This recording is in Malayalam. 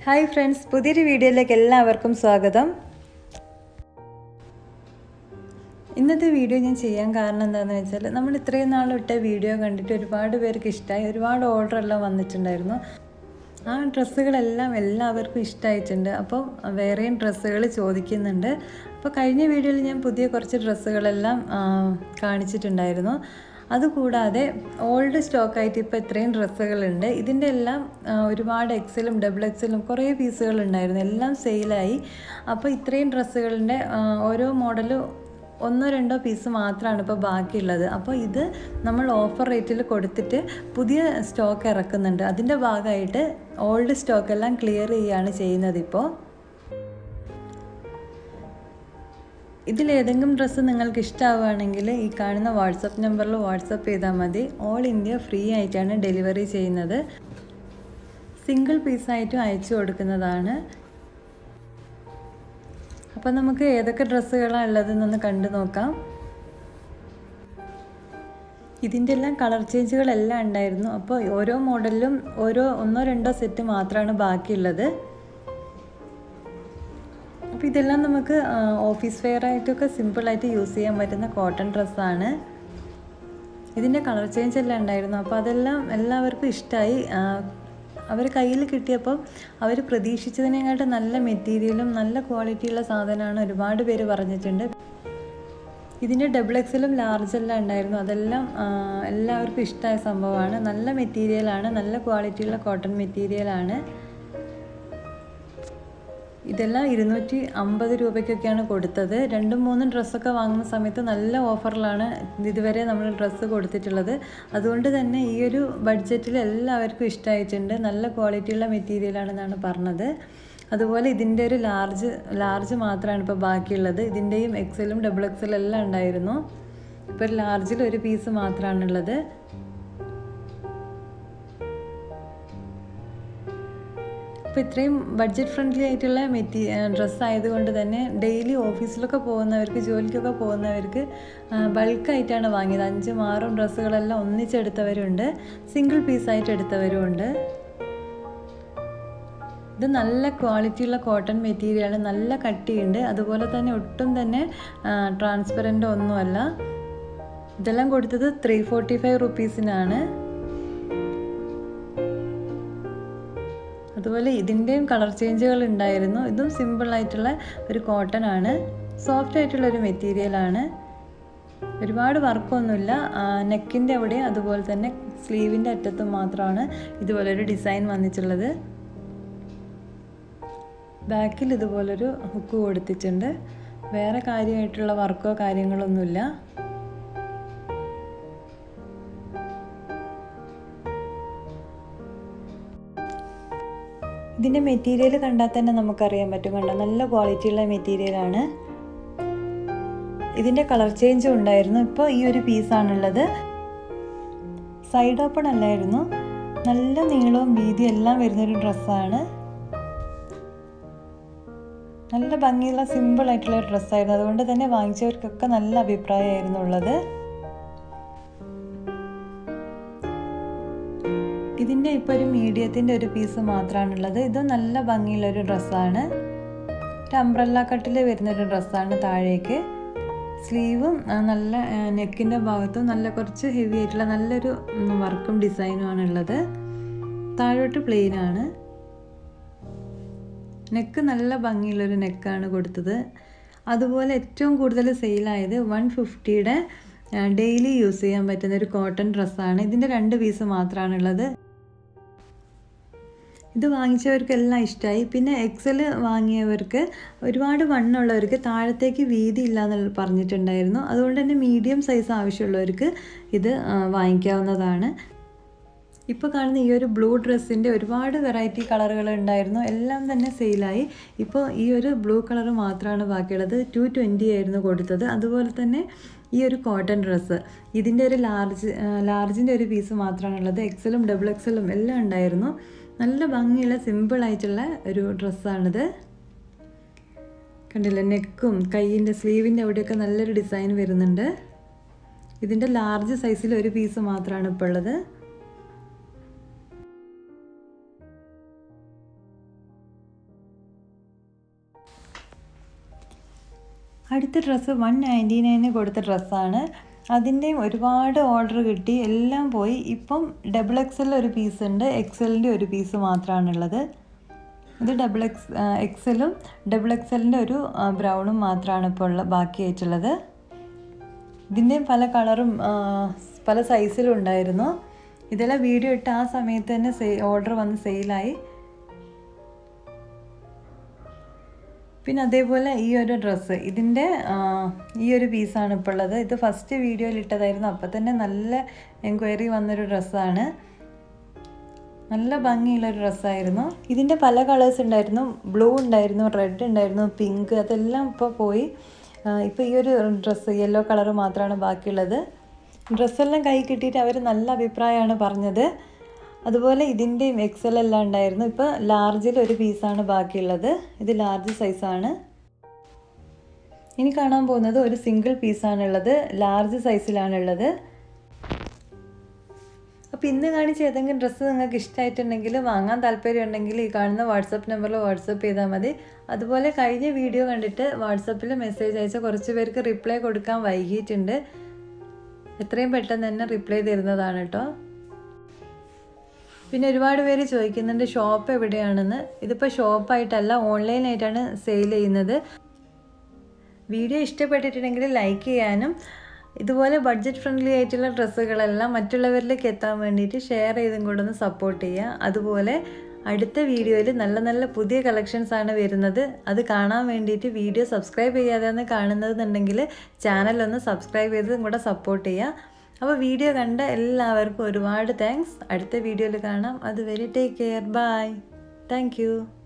ഹായ് ഫ്രണ്ട്സ് പുതിയൊരു വീഡിയോയിലേക്ക് എല്ലാവർക്കും സ്വാഗതം ഇന്നത്തെ വീഡിയോ ഞാൻ ചെയ്യാൻ കാരണം എന്താണെന്ന് വെച്ചാൽ നമ്മൾ ഇത്രയും നാൾ ഇട്ട വീഡിയോ കണ്ടിട്ട് ഒരുപാട് പേർക്ക് ഇഷ്ടമായി ഒരുപാട് ഓർഡർ എല്ലാം വന്നിട്ടുണ്ടായിരുന്നു ആ ഡ്രസ്സുകളെല്ലാം എല്ലാവർക്കും ഇഷ്ടമായിട്ടുണ്ട് അപ്പോൾ വേറെയും ഡ്രസ്സുകൾ ചോദിക്കുന്നുണ്ട് അപ്പോൾ കഴിഞ്ഞ വീഡിയോയിൽ ഞാൻ പുതിയ കുറച്ച് ഡ്രസ്സുകളെല്ലാം ആ, കാണിച്ചിട്ടുണ്ടായിരുന്നു അതുകൂടാതെ ഓൾഡ് സ്റ്റോക്കായിട്ട് ഇപ്പോൾ ഇത്രയും ഡ്രസ്സുകളുണ്ട് ഇതിൻ്റെ എല്ലാം ആ, ഒരുപാട് എക്സലും ഡബിൾ എക്സലും കുറേ പീസുകൾ ഉണ്ടായിരുന്നു എല്ലാം സെയിലായി അപ്പോൾ ഇത്രയും ഡ്രസ്സുകളുടെ ആ, ഓരോ മോഡലും ഒന്നോ രണ്ടോ പീസ് മാത്രമാണ് ഇപ്പോൾ ബാക്കിയുള്ളത് അപ്പോൾ ഇത് നമ്മൾ ഓഫർ റേറ്റിൽ കൊടുത്തിട്ട് പുതിയ സ്റ്റോക്ക് ഇറക്കുന്നുണ്ട് അതിൻ്റെ ഭാഗമായിട്ട് ഓൾഡ് സ്റ്റോക്കെല്ലാം ക്ലിയർ ചെയ്യുകയാണ് ചെയ്യുന്നത് ഇപ്പോൾ ഇതിലേതെങ്കിലും ഡ്രസ്സ് നിങ്ങൾക്ക് ഇഷ്ടമാവുകയാണെങ്കിൽ ഈ കാണുന്ന വാട്സപ്പ് നമ്പറിൽ വാട്സപ്പ് ചെയ്താൽ മതി ഓൾ ഇന്ത്യ ഫ്രീ ആയിട്ടാണ് ഡെലിവറി ചെയ്യുന്നത് സിംഗിൾ പീസായിട്ടും അയച്ചു കൊടുക്കുന്നതാണ് അപ്പോൾ നമുക്ക് ഏതൊക്കെ ഡ്രസ്സുകളാണ് ഉള്ളതെന്നൊന്ന് കണ്ടു നോക്കാം ഇതിൻ്റെ എല്ലാം കളർ ചേഞ്ചുകളെല്ലാം ഉണ്ടായിരുന്നു അപ്പോൾ ഓരോ മോഡലിലും ഓരോ ഒന്നോ രണ്ടോ സെറ്റ് മാത്രമാണ് ബാക്കിയുള്ളത് അപ്പോൾ ഇതെല്ലാം നമുക്ക് ഓഫീസ് വെയർ ആയിട്ടൊക്കെ സിമ്പിളായിട്ട് യൂസ് ചെയ്യാൻ പറ്റുന്ന കോട്ടൺ ഡ്രസ്സാണ് ഇതിൻ്റെ കളർ ചേഞ്ച് എല്ലാം ഉണ്ടായിരുന്നു അപ്പോൾ അതെല്ലാം എല്ലാവർക്കും ഇഷ്ടമായി അവർ കയ്യിൽ കിട്ടിയപ്പോൾ അവർ പ്രതീക്ഷിച്ചതിനെക്കാട്ടും നല്ല മെറ്റീരിയലും നല്ല ക്വാളിറ്റിയുള്ള സാധനമാണ് ഒരുപാട് പേര് പറഞ്ഞിട്ടുണ്ട് ഇതിൻ്റെ ഡബിൾ എക്സലും ലാർജ് എല്ലാം ഉണ്ടായിരുന്നു അതെല്ലാം ആ, എല്ലാവർക്കും ഇഷ്ടമായ സംഭവമാണ് നല്ല മെറ്റീരിയലാണ് നല്ല ക്വാളിറ്റിയുള്ള കോട്ടൺ മെറ്റീരിയലാണ് ഇതെല്ലാം ഇരുന്നൂറ്റി അമ്പത് രൂപയ്ക്കൊക്കെയാണ് കൊടുത്തത് രണ്ടും മൂന്നും ഡ്രസ്സൊക്കെ വാങ്ങുന്ന സമയത്ത് നല്ല ഓഫറിലാണ് ഇതുവരെ നമ്മൾ ഡ്രസ്സ് കൊടുത്തിട്ടുള്ളത് അതുകൊണ്ട് തന്നെ ഈ ഒരു ബഡ്ജറ്റിൽ എല്ലാവർക്കും ഇഷ്ടമായിട്ടുണ്ട് നല്ല ക്വാളിറ്റിയുള്ള മെറ്റീരിയലാണെന്നാണ് പറഞ്ഞത് അതുപോലെ ഇതിൻ്റെ ഒരു ലാർജ് ലാർജ് മാത്രമാണ് ഇപ്പോൾ ബാക്കിയുള്ളത് ഇതിൻ്റെയും എക്സലും ഡബിൾ എക്സലും എല്ലാം ഉണ്ടായിരുന്നു ഇപ്പോൾ ഒരു ലാർജിൽ ഒരു പീസ് മാത്രമാണുള്ളത് അപ്പോൾ ഇത്രയും ബഡ്ജറ്റ് ഫ്രണ്ട്ലി ആയിട്ടുള്ള മെറ്റീ ഡ്രസ്സ് ആയതുകൊണ്ട് തന്നെ ഡെയിലി ഓഫീസിലൊക്കെ പോകുന്നവർക്ക് ജോലിക്കൊക്കെ പോകുന്നവർക്ക് ബൾക്കായിട്ടാണ് വാങ്ങിയത് അഞ്ചും ആറും ഡ്രസ്സുകളെല്ലാം ഒന്നിച്ചെടുത്തവരുണ്ട് സിംഗിൾ പീസായിട്ട് എടുത്തവരുമുണ്ട് ഇത് നല്ല ക്വാളിറ്റിയുള്ള കോട്ടൺ മെറ്റീരിയലാണ് നല്ല കട്ടിയുണ്ട് അതുപോലെ തന്നെ ഒട്ടും തന്നെ ട്രാൻസ്പെറൻ്റ് ഒന്നുമല്ല ഇതെല്ലാം കൊടുത്തത് ത്രീ ഫോർട്ടി ഫൈവ് റുപ്പീസിനാണ് അതുപോലെ ഇതിൻ്റെയും കളർ ചേഞ്ചുകൾ ഉണ്ടായിരുന്നു ഇതും സിമ്പിൾ ആയിട്ടുള്ള ഒരു കോട്ടൺ ആണ് സോഫ്റ്റ് ആയിട്ടുള്ള ഒരു മെറ്റീരിയലാണ് ഒരുപാട് വർക്കൊന്നുമില്ല നെക്കിൻ്റെ അവിടെ അതുപോലെ തന്നെ സ്ലീവിൻ്റെ അറ്റത്തും മാത്രമാണ് ഇതുപോലൊരു ഡിസൈൻ വന്നിട്ടുള്ളത് ബാക്കിൽ ഇതുപോലൊരു ഹുക്ക് കൊടുത്തിട്ടുണ്ട് വേറെ കാര്യമായിട്ടുള്ള വർക്കോ കാര്യങ്ങളൊന്നുമില്ല ഇതിൻ്റെ മെറ്റീരിയൽ കണ്ടാൽ തന്നെ നമുക്കറിയാൻ പറ്റും കണ്ടോ നല്ല ക്വാളിറ്റിയുള്ള മെറ്റീരിയലാണ് ഇതിൻ്റെ കളർ ചേഞ്ചും ഉണ്ടായിരുന്നു ഇപ്പോൾ ഈ ഒരു പീസാണുള്ളത് സൈഡ് ഓപ്പൺ അല്ലായിരുന്നു നല്ല നീളവും വീതിയും എല്ലാം വരുന്നൊരു ഡ്രസ്സാണ് നല്ല ഭംഗിയുള്ള സിമ്പിൾ ആയിട്ടുള്ള ഒരു ഡ്രസ്സായിരുന്നു അതുകൊണ്ട് തന്നെ വാങ്ങിച്ചവർക്കൊക്കെ നല്ല അഭിപ്രായമായിരുന്നു ഉള്ളത് ഇതിൻ്റെ ഇപ്പോൾ ഒരു മീഡിയത്തിൻ്റെ ഒരു പീസ് മാത്രമാണുള്ളത് ഇത് നല്ല ഭംഗിയുള്ള ഒരു ഡ്രസ്സാണ് ഒരു അംബ്രല്ല കട്ടിൽ വരുന്നൊരു ഡ്രസ്സാണ് താഴേക്ക് സ്ലീവും ആ, നല്ല നെക്കിൻ്റെ ഭാഗത്തും നല്ല കുറച്ച് ഹെവി ആയിട്ടുള്ള നല്ലൊരു ഉം, വർക്കും ഡിസൈനും ആണുള്ളത് താഴോട്ട് പ്ലെയിൻ ആണ് നെക്ക് നല്ല ഭംഗിയുള്ളൊരു നെക്കാണ് കൊടുത്തത് അതുപോലെ ഏറ്റവും കൂടുതൽ സെയിലായത് വൺ ഫിഫ്റ്റിയുടെ ഡെയിലി യൂസ് ചെയ്യാൻ പറ്റുന്ന ഒരു കോട്ടൺ ഡ്രസ്സാണ് ഇതിൻ്റെ രണ്ട് പീസ് മാത്രമാണുള്ളത് ഇത് വാങ്ങിച്ചവർക്കെല്ലാം ഇഷ്ടമായി പിന്നെ എക്സൽ വാങ്ങിയവർക്ക് ഒരുപാട് വണ്ണുള്ളവർക്ക് താഴത്തേക്ക് വീതി ഇല്ല എന്ന് പറഞ്ഞിട്ടുണ്ടായിരുന്നു അതുകൊണ്ട് തന്നെ മീഡിയം സൈസ് ആവശ്യമുള്ളവർക്ക് ഇത് ആ, വാങ്ങിക്കാവുന്നതാണ് ഇപ്പോൾ കാണുന്ന ഈ ഒരു ബ്ലൂ ഡ്രസ്സിൻ്റെ ഒരുപാട് വെറൈറ്റി കളറുകൾ ഉണ്ടായിരുന്നു എല്ലാം തന്നെ സെയിലായി ഇപ്പോൾ ഈ ഒരു ബ്ലൂ കളർ മാത്രമാണ് ബാക്കിയുള്ളത് ടു ട്വൻറ്റി ആയിരുന്നു കൊടുത്തത് അതുപോലെ തന്നെ ഈ ഒരു കോട്ടൺ ഡ്രസ്സ് ഇതിൻ്റെ ഒരു ലാർജ് ലാർജിൻ്റെ ഒരു പീസ് മാത്രമാണുള്ളത് എക്സലും ഡബിൾ എക്സലും എല്ലാം ഉണ്ടായിരുന്നു നല്ല ഭംഗിയുള്ള സിമ്പിളായിട്ടുള്ള ഒരു ഡ്രസ്സാണിത് കണ്ടില്ലേ നെക്കും കയ്യിൻ്റെ സ്ലീവിൻ്റെ അവിടെയൊക്കെ നല്ലൊരു ഡിസൈൻ വരുന്നുണ്ട് ഇതിൻ്റെ ലാർജ് സൈസിൽ ഒരു പീസ് മാത്രമാണ് ഇപ്പോൾ ഉള്ളത് അടുത്ത ഡ്രസ്സ് വൺ നയൻറ്റി നയന് കൊടുത്ത ഡ്രസ്സാണ് അതിൻ്റെയും ഒരുപാട് ഓർഡർ കിട്ടി എല്ലാം പോയി ഇപ്പം ഡബിൾ എക്സൽ ഒരു പീസ് ഉണ്ട് എക്സലിൻ്റെ ഒരു പീസ് മാത്രമാണുള്ളത് ഇത് ഡബിൾ എക്സ് എക്സലും ഡബിൾ എക്സലിൻ്റെ ഒരു ബ്രൗണും മാത്രമാണ് ഇപ്പോൾ ഉള്ള ബാക്കിയായിട്ടുള്ളത് ഇതിൻ്റെയും പല കളറും പല സൈസിലും ഉണ്ടായിരുന്നു ഇതെല്ലാം വീഡിയോ ഇട്ട് ആ സമയത്ത് തന്നെ സെ ഓർഡർ വന്ന് സെയിലായി പിന്നെ അതേപോലെ ഈ ഒരു ഡ്രസ്സ് ഇതിൻ്റെ ഈ ഒരു പീസാണ് ഇപ്പോൾ ഉള്ളത് ഇത് ഫസ്റ്റ് വീഡിയോയിൽ ഇട്ടതായിരുന്നു അപ്പോൾ തന്നെ നല്ല എൻക്വയറി വന്നൊരു ഡ്രസ്സാണ് നല്ല ഭംഗിയുള്ളൊരു ഡ്രസ്സായിരുന്നു ഇതിൻ്റെ പല കളേഴ്സ് ഉണ്ടായിരുന്നു ബ്ലൂ ഉണ്ടായിരുന്നു റെഡ് ഉണ്ടായിരുന്നു പിങ്ക് അതെല്ലാം ഇപ്പോൾ പോയി ഇപ്പോൾ ഈ ഒരു ഡ്രസ്സ് യെല്ലോ കളർ മാത്രമാണ് ബാക്കിയുള്ളത് ഡ്രസ്സെല്ലാം കൈ കിട്ടിയിട്ട് അവർ നല്ല അഭിപ്രായമാണ് പറഞ്ഞത് അതുപോലെ ഇതിൻ്റെയും എക്സൽ എല്ലാം ഉണ്ടായിരുന്നു ഇപ്പോൾ ലാർജിൽ ഒരു പീസാണ് ബാക്കിയുള്ളത് ഇത് ലാർജ് സൈസാണ് ഇനി കാണാൻ പോകുന്നത് ഒരു സിംഗിൾ പീസാണുള്ളത് ലാർജ് സൈസിലാണുള്ളത് അപ്പോൾ ഇന്ന് കാണിച്ച ഏതെങ്കിലും ഡ്രസ്സ് നിങ്ങൾക്ക് ഇഷ്ടമായിട്ടുണ്ടെങ്കിൽ വാങ്ങാൻ താല്പര്യം ഉണ്ടെങ്കിൽ ഈ കാണുന്ന വാട്സപ്പ് നമ്പറിൽ വാട്സപ്പ് ചെയ്താൽ മതി അതുപോലെ കഴിഞ്ഞ വീഡിയോ കണ്ടിട്ട് വാട്സപ്പിൽ മെസ്സേജ് അയച്ച കുറച്ച് പേർക്ക് റിപ്ലൈ കൊടുക്കാൻ വൈകിയിട്ടുണ്ട് എത്രയും പെട്ടെന്ന് തന്നെ റിപ്ലൈ തരുന്നതാണ് കേട്ടോ പിന്നെ ഒരുപാട് പേര് ചോദിക്കുന്നുണ്ട് ഷോപ്പ് എവിടെയാണെന്ന് ഇതിപ്പോൾ ഷോപ്പായിട്ടല്ല ഓൺലൈനായിട്ടാണ് സെയിൽ ചെയ്യുന്നത് വീഡിയോ ഇഷ്ടപ്പെട്ടിട്ടുണ്ടെങ്കിൽ ലൈക്ക് ചെയ്യാനും ഇതുപോലെ ബഡ്ജറ്റ് ഫ്രണ്ട്ലി ആയിട്ടുള്ള ഡ്രസ്സുകളെല്ലാം മറ്റുള്ളവരിലേക്ക് എത്താൻ വേണ്ടിയിട്ട് ഷെയർ ചെയ്തും കൂടെ ഒന്ന് സപ്പോർട്ട് ചെയ്യുക അതുപോലെ അടുത്ത വീഡിയോയിൽ നല്ല നല്ല പുതിയ കളക്ഷൻസ് ആണ് വരുന്നത് അത് കാണാൻ വേണ്ടിയിട്ട് വീഡിയോ സബ്സ്ക്രൈബ് ചെയ്യാതെയാണ് കാണുന്നതെന്നുണ്ടെങ്കിൽ ചാനലൊന്ന് സബ്സ്ക്രൈബ് ചെയ്തും കൂടെ സപ്പോർട്ട് ചെയ്യുക അപ്പോൾ വീഡിയോ കണ്ട എല്ലാവർക്കും ഒരുപാട് താങ്ക്സ് അടുത്ത വീഡിയോയിൽ കാണാം അതുവരെ ടേക്ക് കെയർ ബൈ താങ്ക്